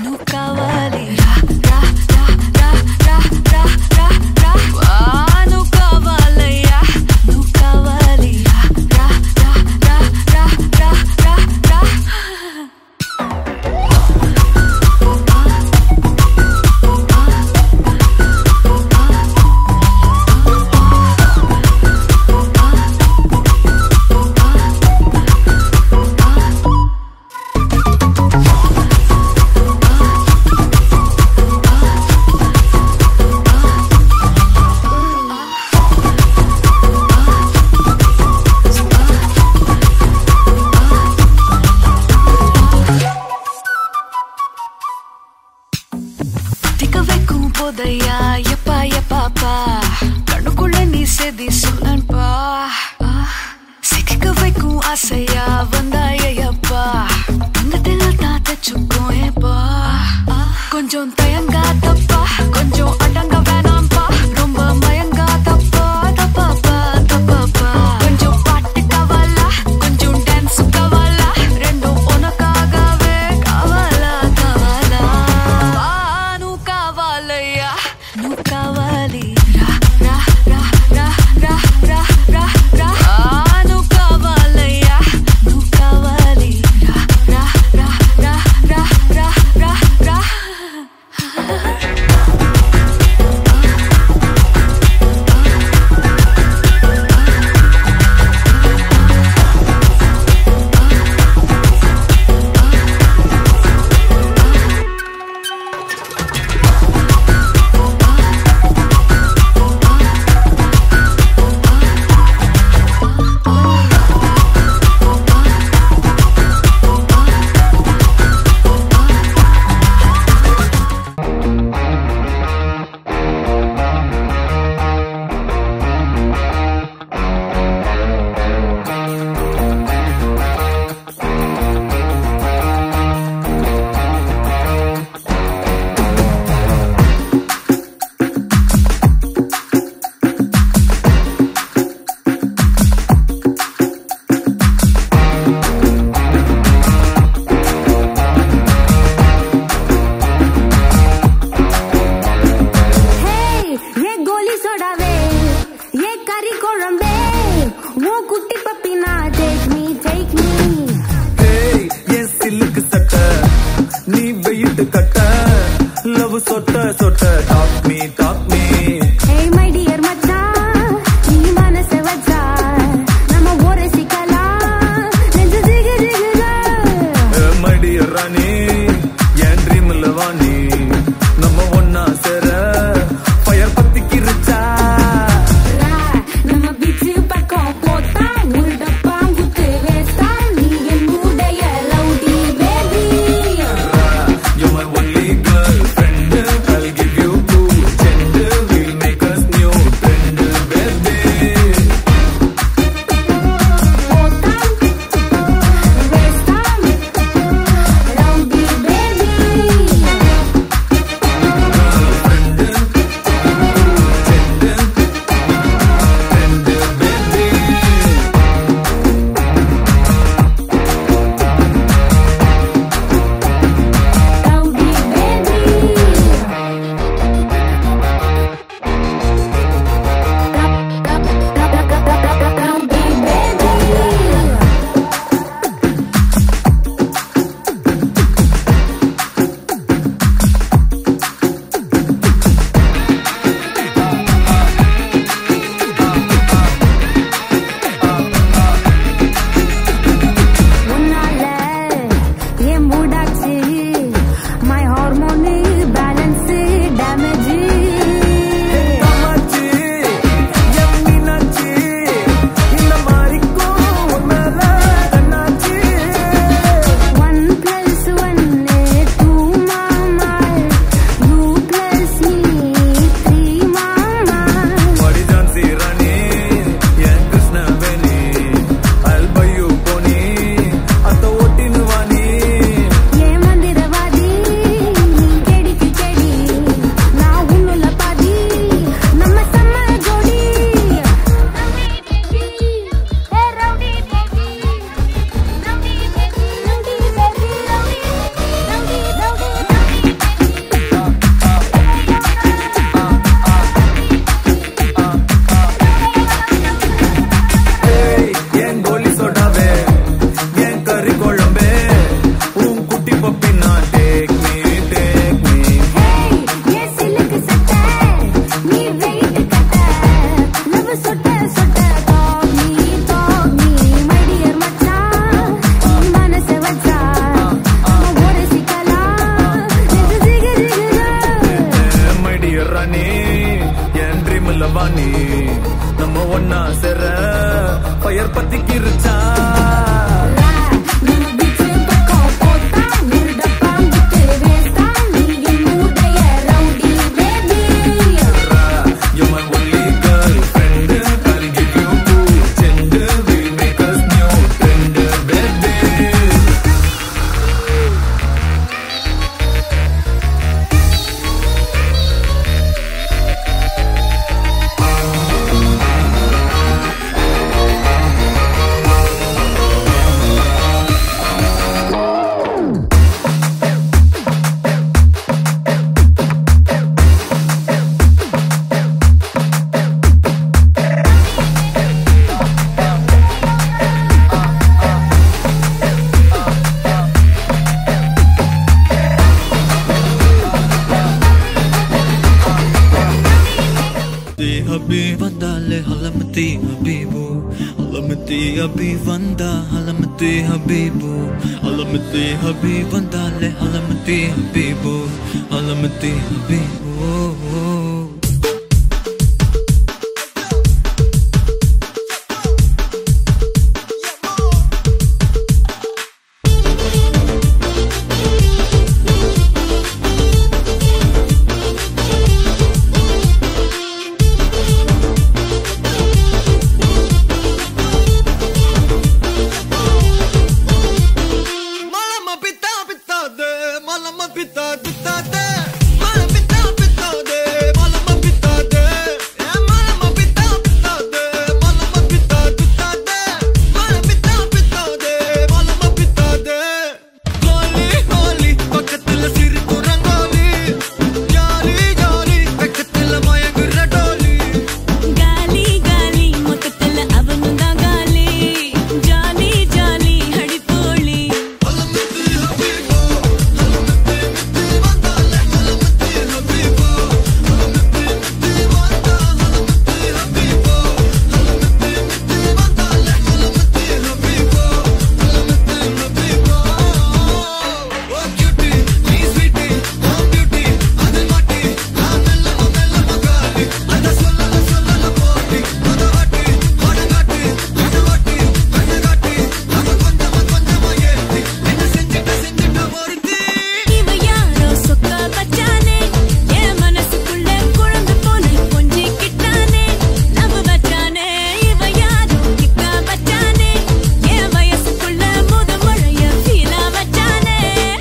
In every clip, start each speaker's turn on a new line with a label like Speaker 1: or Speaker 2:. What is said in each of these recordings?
Speaker 1: నువ్వు కావాలి రా రా రా రా రా రా రా రా నువ్వు కావాలయ్యా నువ్వు కావాలి రా రా రా రా రా రా రా రా திக்க வைக்கும் போதையா எப்பா எப்பாப்பா கண்ணுக்குள்ள நீ செதி சொல்லன்பா சிக்க வைக்கும் ஆசையா வந்தாயப்பா தங்கத்தில் தான் தச்சுக்கும் ஏப்பா கொஞ்சம் தயங்காதப்பா கொஞ்சம் அடங்க வேணாம்பா ரொம்ப மயங்காதப்பா தப்பாப்பா தப்பாப்பா கொஞ்சம் பாட்டு கவலா கொஞ்சம் டான்ஸ் கவலா ரெண்டும் உனக்காகவே கவலா கவலா నువ్వు కావాలయ్యా నువ్వు కావాలి రా రా రా రా రా రా రా రా నువ్వు కావాలయ్యా నువ్వు కావాలి రా రా రా రా రా రా రా రా
Speaker 2: ஹேய் ஏ கோலி சோடாவே ஏ கறி குழம்பே உன் குட்டி பப்பினா டேக் மீ டேக் மீ
Speaker 3: ஏய் என் சில்லுக்கு சட்ட நீ வெயிட் கட்ட லவ் சொட்ட சொட்ட top me top me
Speaker 2: hey my dear மச்சான் நீ மனச வச்சா நம்ம ஒரு சிக்கலாம் நெஞ்சு ஜிகு ஜிகுதா
Speaker 3: மடிய ராணி என் ட்ரீம்ல வாணி நம்ம ஒன்னா சேர ஃபயர் பத்திக்கிருச்சா
Speaker 2: நம்ம பீச்சு பக்கம் போத்தா ஒரு டப்பா குத்து வேஸ்டா நீ என் உடைய லவ்டி baby
Speaker 3: You're my only girlfriend I'll give you حبيب வந்தாலே ஹலமதி ஹபீபு ஹலமதி ஹபீப் வந்தா ஹலமதி ஹபீபு ஹலமதி ஹபீப் வந்தாலே ஹலமதி ஹபீபு ஹலமதி Habib Malama pita pita de, malama pita pita de, malama pita pita de, malama pita de, eh malama pita pita de, malama pita pita de, malama pita pita de, malama pita de. Holi holi பக்கத்துல சிரிப்பு rangoli jolly jolly பக்கத்துல மயங்குற டோலி
Speaker 1: காலி காலி மொத்தத்துல அவனும் தான் காலி jolly jolly அடிப்போலி
Speaker 3: ஹலமதி ஹபீபு ஹலமதி மித்தி வந்தாலே ஹலமதி ஹபீபு ஹலமதி மித்தி வந்தா ஹலமதி ஹபீபு ஹலமதி மித்தி வந்தாலே ஹலமதி ஹபீபு ஹலமதி ஹபீபு ஓ கியூட்டி நீ ஸ்வீட்டி ஓ பியூட்டி அது மாட்டி நான் மெல்ல மெல்ல மகாலி அந்த சொல்லல சொல்லல போட்டி அத வாட்டி வடங்காட்டி அது வாட்டி கண்ணு காட்டி அத கொஞ்சமா கொஞ்சமா ஏத்தி என்ன செஞ்சிட்ட செஞ்சிட்ட ஒருத்தி
Speaker 1: இவ யாரோ சொக்கா பச்சானே என் மனசுக்குள்ள குழந்தை போல கொஞ்சிக்கிட்டானே லவ் வச்சானே இவ யாரோ கிக்கா பச்சானே என் வயசுக்குள்ள முத மழைய ஃபீலா வச்சானே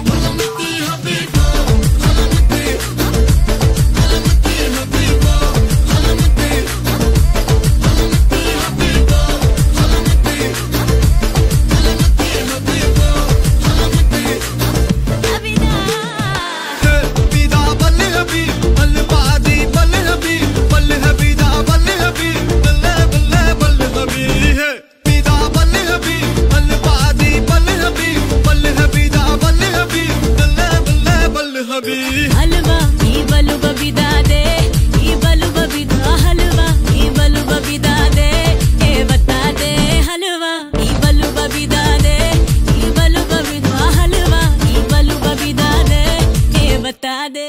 Speaker 1: அபிதா
Speaker 3: بيدا بل هبي بل بعدي بل هبي بل هبي دا بل هبي بل بل بل هبي بيدا بل هبي بل بعدي بل هبي بل هبي دا بل هبي بل بل بل هبي
Speaker 1: ಹಲ್ವಾ ಈ ಬಲು ಬಬಿದಾದೆ ಈ ಬಲು ಬಬಿದ ಹಲ್ವಾ ಈ ಬಲು ಬಬಿದಾದೆ ಏ ಬತ್ತಾದೆ ಹಲ್ವಾ ಈ ಬಲು ಬಬಿದಾದೆ ಈ ಬಲು ಬಬಿದ ಹಲ್ವಾ ಈ ಬಲು ಬಬಿದಾದೆ ಏ ಬತ್ತಾದೆ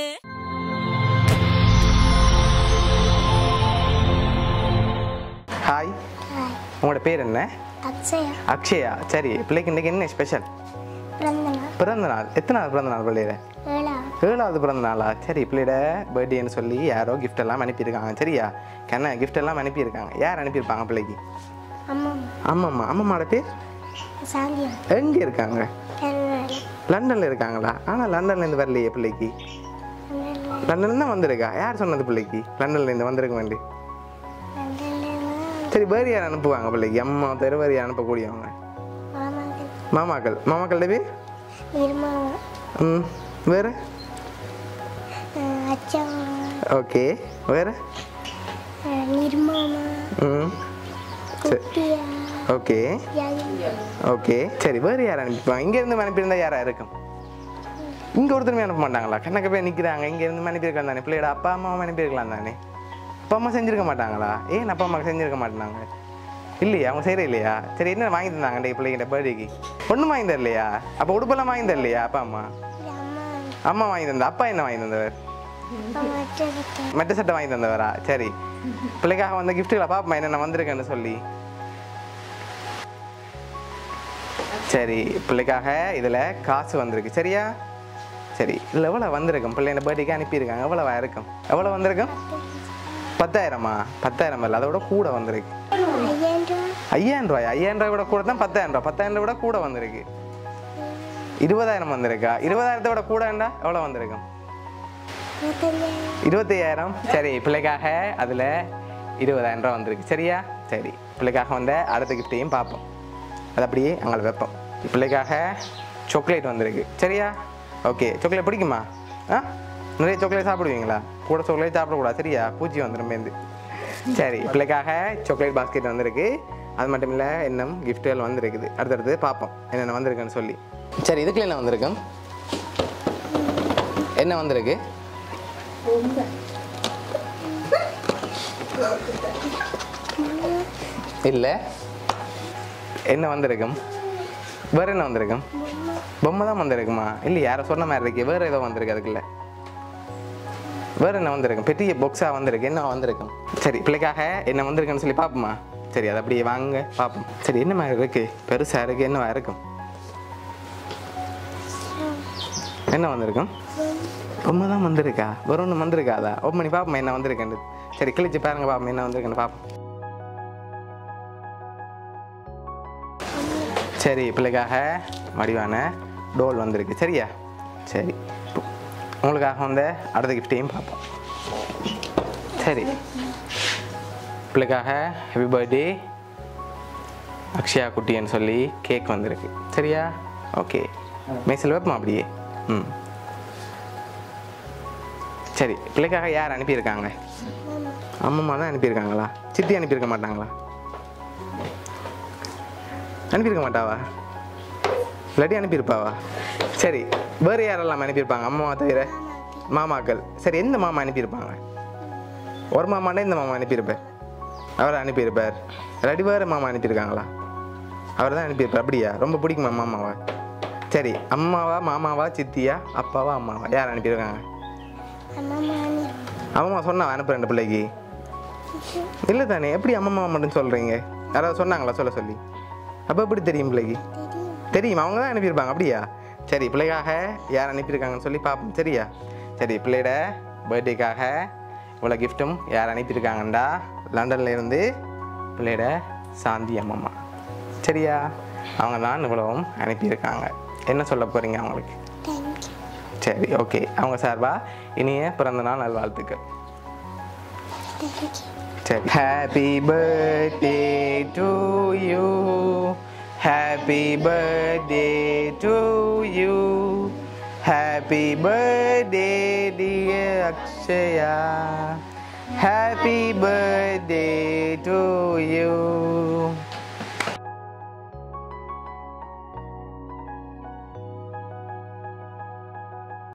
Speaker 4: ஹாய் உங்களோட பேர் என்ன
Speaker 2: அக்ஷயா
Speaker 4: அக்ஷயா சரி பிள்ளைக்கு இன்னைக்கு என்ன ஸ்பெஷல்
Speaker 2: பிறந்தனா
Speaker 4: பிறந்த நாள் எத்தனை நாள் பிறந்த நாள் பிள்ளையில
Speaker 2: ஏழா
Speaker 4: ஏழாவது பிறந்த நாளா சரி பிள்ளையோட பர்த்டேன்னு சொல்லி யாரோ gift எல்லாம் அனுப்பியிருக்காங்க சரியா கண்ண gift எல்லாம் அனுப்பியிருக்காங்க யார் அனுப்பியிருப்பாங்க பிள்ளைக்கு
Speaker 2: அம்மா
Speaker 4: ஆமாம்மா அம்மம்மாவோட பேர்
Speaker 2: சாந்தியா
Speaker 4: எங்கே இருக்காங்க
Speaker 2: கருணாடி
Speaker 4: லண்டனில் இருக்காங்களா ஆனால் லண்டன்லேருந்து வரலையே பிள்ளைக்கு லண்டன்ல தான் வந்திருக்கா யார் சொன்னது பிள்ளைக்கு லண்டன்லேருந்து வந்திருக்க வேண்டி சரி வேறு யார் அனுப்புவாங்க பிள்ளைக்கு அம்மா தவிர வேறு யார் அனுப்பக்கூடியவங்க
Speaker 2: மாமாக்கள்
Speaker 4: மாமாக்கள் மாமாக்களோட பேர்
Speaker 2: நிர்மாவா
Speaker 4: ம் வேறு
Speaker 2: அச்சா
Speaker 4: ஓகே வேறு
Speaker 2: நிர்மாமா
Speaker 4: ம் சரி
Speaker 2: குட்டியா
Speaker 4: ஓகே
Speaker 2: யாரு
Speaker 4: ஓகே சரி வேறு யார் அனுப்பிப்பாங்க இங்கேருந்து அனுப்பியிருந்தா யாரா இருக்கும் இங்கே ஒருத்தருமே அனுப்ப மாட்டாங்களா கண்ணக்க போய் நிற்கிறாங்க இங்கேருந்து அனுப்பியிருக்கலாம் தானே பிள்ளையோட அப்பா அம்மாவும் அனுப்பியிருக்கலாம் தானே அப்பா அம்மா செஞ்சிருக்க மாட்டாங்களா ஏன் அப்பா அம்மா செஞ்சிருக்க மாட்டாங்க இல்லையா அவங்க செய்கிற இல்லையா சரி என்ன வாங்கி தந்தாங்க டே பிள்ளைகிட்ட பர்த்டேக்கு ஒன்றும் வாங்கி தரலையா அப்போ உடுப்பெல்லாம் வாங்கி தரலையா அப்பா அம்மா
Speaker 2: அம்மா
Speaker 4: அம்மா வாங்கி தந்தா அப்பா என்ன வாங்கி தந்தவர்
Speaker 2: மற்ற
Speaker 4: மெட்ட சட்டை வாங்கி தந்தவரா சரி பிள்ளைக்காக வந்த கிஃப்ட்டுகளை பாப்பா என்னென்ன வந்திருக்கேன்னு சொல்லி சரி பிள்ளைக்காக இதில் காசு வந்திருக்கு சரியா சரி இல்லை எவ்வளோ வந்திருக்கும் பிள்ளைங்க பர்த்டேக்கு அனுப்பியிருக்காங்க எவ்வளோ இருக்கும் எவ்வளோ வந்திருக்கும் பத்தாயிரமா பத்தாயிரம் இல்லை அதோட கூட வந்திருக்கு
Speaker 2: ஐயாயிரம் ரூபா
Speaker 4: ஐயாயிரம் ரூபாய் ஐயாயிரம் ரூபாய் விட கூட தான் பத்தாயிரம் ரூபாய் பத்தாயிரம் ரூபாய் விட கூட வந்திருக்கு இருபதாயிரம் வந்திருக்கா இருபதாயிரத்தை விட கூடண்டா எவ்வளோ வந்திருக்கும்
Speaker 2: இருபத்தஞ்சாயிரம்
Speaker 4: இருபத்தையாயிரம் சரி பிள்ளைக்காக அதில் இருபதாயிரம் ரூபா வந்திருக்கு சரியா சரி பிள்ளைக்காக வந்த அடுத்த கிஃப்டையும் பார்ப்போம் அது அப்படியே அங்கே வைப்போம் பிள்ளைக்காக சாக்லேட் வந்திருக்கு சரியா ஓகே சாக்லேட் பிடிக்குமா ஆ நிறைய சாக்லேட் சாப்பிடுவீங்களா கூட சாக்லேட் சாப்பிடக்கூடாது சரியா பூச்சி வந்துடும் மேந்து சரி பிள்ளைக்காக சாக்லேட் பாஸ்கெட் வந்திருக்கு அது மட்டும் இல்லை இன்னும் கிஃப்ட்டுகள் வந்திருக்குது அடுத்தடுத்து பார்ப்போம் என்னென்ன வந்திருக்குன்னு சொல்லி சரி இதுக்குள்ள என்ன வந்திருக்கும் என்ன வந்திருக்கு இல்லை என்ன வந்திருக்கும் வேற என்ன வந்திருக்கும் பொம்மை தான் வந்திருக்குமா இல்லை யாரை சொன்ன மாதிரி இருக்கு வேற ஏதோ வந்திருக்கு அதுக்குள்ள வேற என்ன வந்திருக்கும் பெரிய பொக்ஸா வந்திருக்கு என்ன வந்திருக்கும் சரி பிள்ளைக்காக என்ன வந்திருக்குன்னு சொல்லி பார்ப்போமா சரி அதை அப்படியே வாங்க பார்ப்போம் சரி என்ன மாதிரி இருக்கு பெருசா இருக்கு என்னவா இருக்கும் என்ன வந்திருக்கும் பொம்மை தான் வந்திருக்கா வேற ஒன்று வந்திருக்காதா ஓப்பன் பண்ணி பார்ப்போம் என்ன வந்திருக்குன்னு சரி கிழிச்சு பாருங்க பார்ப்போம் என்ன வந்திருக்குன்னு பார்ப்போம் சரி பிள்ளைக்காக வடிவான டோல் வந்திருக்கு சரியா சரி இப்போ உங்களுக்காக வந்த அடுத்த கிஃப்டையும் பார்ப்போம் சரி பிள்ளைக்காக ஹாப்பி பர்த்டே அக்ஷயா குட்டின்னு சொல்லி கேக் வந்திருக்கு சரியா ஓகே மேசில் வைப்போம் அப்படியே ம் சரி பிள்ளைக்காக யார் அனுப்பியிருக்காங்க அம்மம்மா தான் அனுப்பியிருக்காங்களா சித்தி அனுப்பியிருக்க மாட்டாங்களா அனுப்பியிருக்க மாட்டாவா இல்லாட்டி அனுப்பியிருப்பாவா சரி வேறு யாரெல்லாம் அனுப்பியிருப்பாங்க அம்மாவை தவிர மாமாக்கள் சரி எந்த மாமா அனுப்பியிருப்பாங்க ஒரு மாமாண்டா இந்த மாமா அனுப்பியிருப்பார் அவரை அனுப்பியிருப்பார் இல்லாட்டி வேறு மாமா அனுப்பியிருக்காங்களா அவர் தான் அனுப்பியிருப்பார் அப்படியா ரொம்ப பிடிக்குமா மாமாவா சரி அம்மாவா மாமாவா சித்தியா அப்பாவா அம்மாவா யார் அனுப்பியிருக்காங்க அம்மா சொன்னா அனுப்புறேன் இந்த பிள்ளைக்கு இல்லை தானே எப்படி அம்மா மட்டும் சொல்கிறீங்க யாராவது சொன்னாங்களா சொல்ல சொல்லி அப்போ எப்படி தெரியும் பிள்ளைக்கு தெரியும் அவங்க தான் அனுப்பியிருப்பாங்க அப்படியா சரி பிள்ளைக்காக யார் அனுப்பியிருக்காங்கன்னு சொல்லி பார்ப்போம் சரியா சரி பிள்ளையோட பர்த்டேக்காக இவ்வளோ கிஃப்ட்டும் யார் அனுப்பியிருக்காங்கண்டா லண்டன்ல இருந்து பிள்ளையோட சாந்தி அம்மம்மா சரியா அவங்க தான் இவ்வளவும் அனுப்பியிருக்காங்க என்ன சொல்ல போகிறீங்க அவங்களுக்கு சரி ஓகே அவங்க சார்பா இனிய பிறந்த நாள் நல்வாழ்த்துக்கள் சரி happy birthday to you happy birthday to you happy birthday dear Akshaya happy birthday to you